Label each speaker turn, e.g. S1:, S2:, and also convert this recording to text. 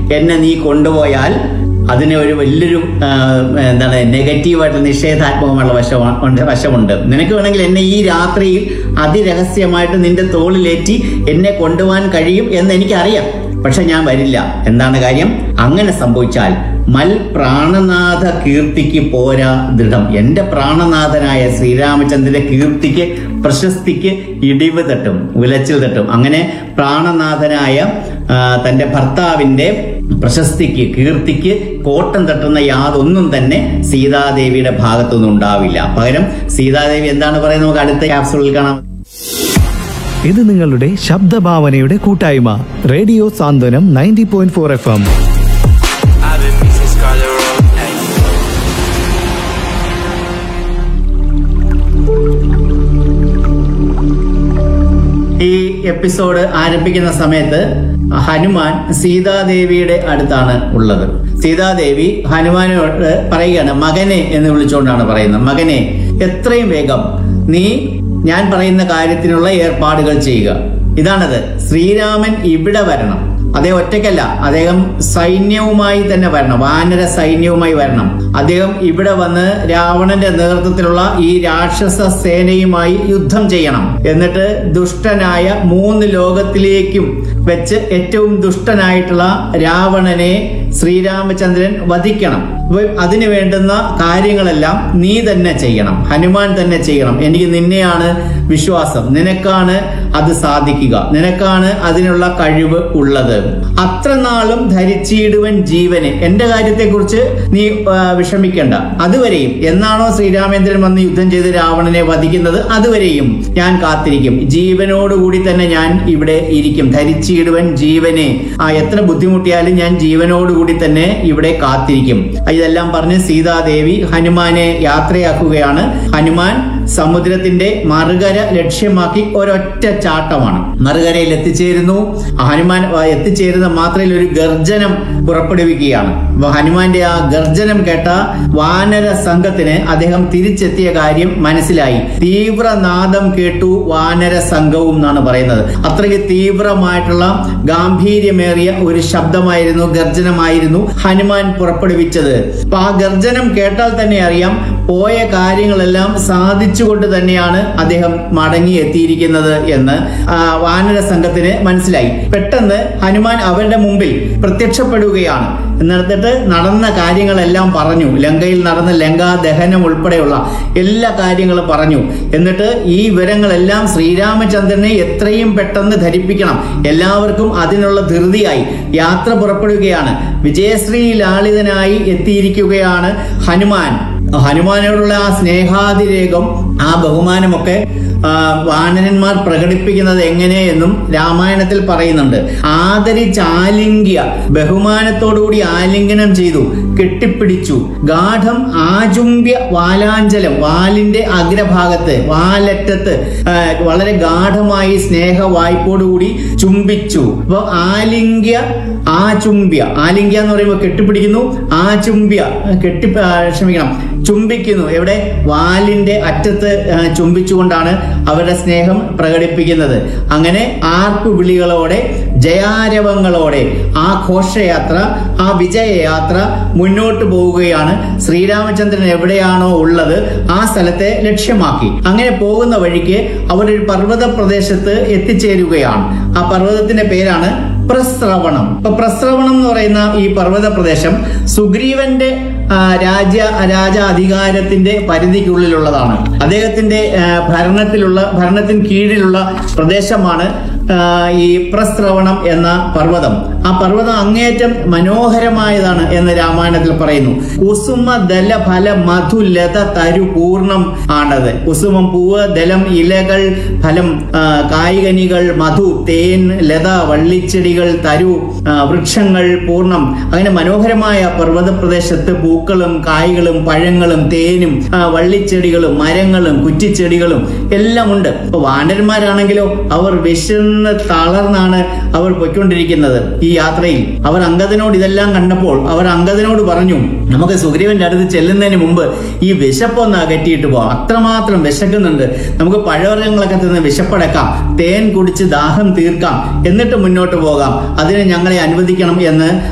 S1: എന്നെ നീ കൊണ്ടുപോയാൽ അതിന് ഒരു വലിയൊരു ആ, എന്താണ് നെഗറ്റീവായിട്ട് നിഷേധാത്മകമുള്ള വശമാണ് ഉണ്ട്- വശമുണ്ട് നിനക്ക് വേണമെങ്കിൽ എന്നെ ഈ രാത്രിയിൽ അതിരഹസ്യമായിട്ട് നിന്റെ തോളിലേറ്റി എന്നെ കൊണ്ടുപോകാൻ കഴിയും എന്ന് എനിക്കറിയാം പക്ഷെ ഞാൻ വരില്ല എന്താണ് കാര്യം അങ്ങനെ സംഭവിച്ചാൽ മൽ പ്രാണനാഥ കീർത്തിക്ക് പോരാ ദൃഢം എന്റെ പ്രാണനാഥനായ ശ്രീരാമചന്ദ്രന്റെ കീർത്തിക്ക് പ്രശസ്തിക്ക് ഇടിവ് തട്ടും ഉലച്ചിൽ തട്ടും അങ്ങനെ പ്രാണനാഥനായ ആ, തന്റെ ഭർത്താവിന്റെ പ്രശസ്തിക്ക് കീർത്തിക്ക് കോട്ടം തട്ടുന്ന യാതൊന്നും തന്നെ സീതാദേവിയുടെ ഭാഗത്തുനിന്ന് ഉണ്ടാവില്ല പകരം സീതാദേവി എന്താണ് പറയുന്നത് നമുക്ക് അടുത്ത ക്യാപ്സൂളിൽ കാണാം
S2: ഇത് നിങ്ങളുടെ ശബ്ദഭാവനയുടെ കൂട്ടായ്മ radio Santhwanam ninety point four F M
S3: I've been missing Scarlet Road. Ay.
S1: ഈ എപ്പിസോഡ് ആരംഭിക്കുന്ന സമയത്ത് ഹനുമാൻ സീതാദേവിയുടെ അടുത്താണ് ഉള്ളത് സീതാദേവി ഹനുമാനോട് പറയുകയാണ് മകനെ എന്ന് വിളിച്ചുകൊണ്ടാണ് പറയുന്നത് മകനെ എത്രയും വേഗം നീ ഞാൻ പറയുന്ന കാര്യത്തിനുള്ള ഏർപ്പാടുകൾ ചെയ്യുക ഇതാണത് ശ്രീരാമൻ ഇവിടെ വരണം അദ്ദേഹം ഒറ്റയ്ക്കല്ല അദ്ദേഹം സൈന്യവുമായി തന്നെ വരണം വാനര സൈന്യവുമായി വരണം അദ്ദേഹം ഇവിടെ വന്ന് രാവണന്റെ നേതൃത്വത്തിലുള്ള ഈ രാക്ഷസ സേനയുമായി യുദ്ധം ചെയ്യണം എന്നിട്ട് ദുഷ്ടനായ മൂന്ന് ലോകത്തിലേക്കും വെച്ച് ഏറ്റവും ദുഷ്ടനായിട്ടുള്ള രാവണനെ ശ്രീരാമചന്ദ്രൻ വധിക്കണം അപ്പൊ അതിനു വേണ്ടുന്ന കാര്യങ്ങളെല്ലാം നീ തന്നെ ചെയ്യണം ഹനുമാൻ തന്നെ ചെയ്യണം എനിക്ക് നിന്നെയാണ് വിശ്വാസം നിനക്കാണ് അത് സാധിക്കുക നിനക്കാണ് അതിനുള്ള കഴിവ് ഉള്ളത് അത്ര നാളും ധരിച്ചിടുവൻ ജീവന് എന്റെ കാര്യത്തെക്കുറിച്ച് നീ ആ, വിഷമിക്കണ്ട അതുവരെയും എന്നാണോ ശ്രീരാമേന്ദ്രൻ വന്ന് യുദ്ധം ചെയ്ത് രാവണനെ വധിക്കുന്നത് അതുവരെയും ഞാൻ കാത്തിരിക്കും ജീവനോടുകൂടി തന്നെ ഞാൻ ഇവിടെ ഇരിക്കും ധരിച്ചിടുവൻ ജീവനെ ആ എത്ര ബുദ്ധിമുട്ടിയാലും ഞാൻ ജീവനോടുകൂടി തന്നെ ഇവിടെ കാത്തിരിക്കും ഇതെല്ലാം പറഞ്ഞ് സീതാദേവി ഹനുമാനെ യാത്രയാക്കുകയാണ് ഹനുമാൻ സമുദ്രത്തിന്റെ മറുകര ലക്ഷ്യമാക്കി ഒരൊറ്റ ചാട്ടമാണ് മറുകരയിൽ എത്തിച്ചേരുന്നു ഹനുമാൻ ആ, എത്തിച്ചേരുന്ന മാത്രയിൽ ഒരു ഗർജനം പുറപ്പെടുവിക്കുകയാണ് അപ്പൊ ഹനുമാന്റെ ആ ഗർജനം കേട്ട വാനര സംഘത്തിന് അദ്ദേഹം തിരിച്ചെത്തിയ കാര്യം മനസ്സിലായി തീവ്രനാദം കേട്ടു വാനര സംഘവും എന്നാണ് പറയുന്നത് അത്രയ്ക്ക് തീവ്രമായിട്ടുള്ള ഗാംഭീര്യമേറിയ ഒരു ശബ്ദമായിരുന്നു ഗർജനമായിരുന്നു ഹനുമാൻ പുറപ്പെടുവിച്ചത് അപ്പൊ ആ ഗർജനം കേട്ടാൽ തന്നെ അറിയാം പോയ കാര്യങ്ങളെല്ലാം സാധിച്ചുകൊണ്ട് തന്നെയാണ് അദ്ദേഹം മടങ്ങി എത്തിയിരിക്കുന്നത് എന്ന് ആ വാനര സംഘത്തിന് മനസ്സിലായി പെട്ടെന്ന് ഹനുമാൻ അവരുടെ മുമ്പിൽ പ്രത്യക്ഷപ്പെടുകയാണ് എന്നിട്ട് നടന്ന കാര്യങ്ങളെല്ലാം പറഞ്ഞു ലങ്കയിൽ നടന്ന ലങ്കാ ദഹനം ഉൾപ്പെടെയുള്ള എല്ലാ കാര്യങ്ങളും പറഞ്ഞു എന്നിട്ട് ഈ വിവരങ്ങളെല്ലാം ശ്രീരാമചന്ദ്രനെ എത്രയും പെട്ടെന്ന് ധരിപ്പിക്കണം എല്ലാവർക്കും അതിനുള്ള ധൃതിയായി യാത്ര പുറപ്പെടുകയാണ് വിജയശ്രീ ലാളിതനായി എത്തിയിരിക്കുകയാണ് ഹനുമാൻ ഹനുമാനോടുള്ള ആ സ്നേഹാതിരേകം ആ ബഹുമാനമൊക്കെ ആ, വാനരന്മാർ പ്രകടിപ്പിക്കുന്നത് എങ്ങനെയെന്നും രാമായണത്തിൽ പറയുന്നുണ്ട് ആദരിച്ചാലിംഗ്യ ബഹുമാനത്തോടുകൂടി ആലിംഗനം ചെയ്തു കെട്ടിപ്പിടിച്ചു ഗാഠം ആചുംബ്യ വാലാഞ്ചലം വാലിന്റെ അഗ്രഭാഗത്ത് വാലറ്റത്ത് ആ, വളരെ ഗാഠമായി സ്നേഹ വായ്പോടുകൂടി ചുംബിച്ചു അപ്പൊ ആലിംഗ്യ ആചുംബ്യ ആലിംഗ്യ എന്ന് പറയുമ്പോൾ കെട്ടിപ്പിടിക്കുന്നു ആചുംബ്യ കെട്ടി ആ, ക്ഷമിക്കണം ചുംബിക്കുന്നു എവിടെ വാലിന്റെ അറ്റത്ത് ആ, ചുംബിച്ചുകൊണ്ടാണ് അവരുടെ സ്നേഹം പ്രകടിപ്പിക്കുന്നത് അങ്ങനെ ആർപ്പു വിളികളോടെ ജയാരവങ്ങളോടെ ആ ഘോഷയാത്ര ആ വിജയയാത്ര മുന്നോട്ട് പോവുകയാണ് ശ്രീരാമചന്ദ്രൻ എവിടെയാണോ ഉള്ളത് ആ സ്ഥലത്തെ ലക്ഷ്യമാക്കി അങ്ങനെ പോകുന്ന വഴിക്ക് അവരൊരു പർവ്വത പ്രദേശത്ത് എത്തിച്ചേരുകയാണ് ആ പർവ്വതത്തിന്റെ പേരാണ് പ്രസ്രവണം ഇപ്പൊ പ്രസ്രവണം എന്ന് പറയുന്ന ഈ പർവ്വത പ്രദേശം സുഗ്രീവന്റെ ആ, രാജ്യ രാജ അധികാരത്തിന്റെ പരിധിക്കുള്ളിലുള്ളതാണ് അദ്ദേഹത്തിന്റെ ആ, ഭരണത്തിലുള്ള ഭരണത്തിന് കീഴിലുള്ള പ്രദേശമാണ് ആ, ഈ പ്രസ്രവണം എന്ന പർവ്വതം ആ പർവ്വതം അങ്ങേയറ്റം മനോഹരമായതാണ് എന്ന് രാമായണത്തിൽ പറയുന്നു കുസുമ ദല ഫല മധു ലത തരു പൂർണ്ണം ആണത് കുസുമം പൂവ് ദലം ഇലകൾ ഫലം ആ, കായ്കനികൾ മധു തേൻ ലത വള്ളിച്ചെടികൾ തരു ആ, വൃക്ഷങ്ങൾ പൂർണ്ണം അങ്ങനെ മനോഹരമായ പർവ്വത പ്രദേശത്ത് പൂക്കളും കായ്കളും പഴങ്ങളും തേനും ആ, വള്ളിച്ചെടികളും മരങ്ങളും കുറ്റിച്ചെടികളും എല്ലാം ഉണ്ട് ഇപ്പൊ വാനരന്മാരാണെങ്കിലോ അവർ വിശന്ന് തളർന്നാണ് അവർ പൊയ്ക്കൊണ്ടിരിക്കുന്നത് ഈ യാത്രയിൽ അവർ അങ്കദനോട് ഇതെല്ലാം കണ്ടപ്പോൾ അവർ അങ്കദനോട് പറഞ്ഞു നമുക്ക് സുഗ്രീവന്റെ അടുത്ത് ചെല്ലുന്നതിന് മുമ്പ് ഈ വിശപ്പൊന്ന് അകറ്റിയിട്ട് പോവാം അത്രമാത്രം വിശക്കുന്നുണ്ട് നമുക്ക് പഴവർഗ്ഗങ്ങളൊക്കെ തിന്ന് വിശപ്പടക്കാം തേൻ കുടിച്ച് ദാഹം തീർക്കാം എന്നിട്ട് മുന്നോട്ട് പോകാം അതിന് ഞങ്ങളെ അനുവദിക്കണം എന്ന്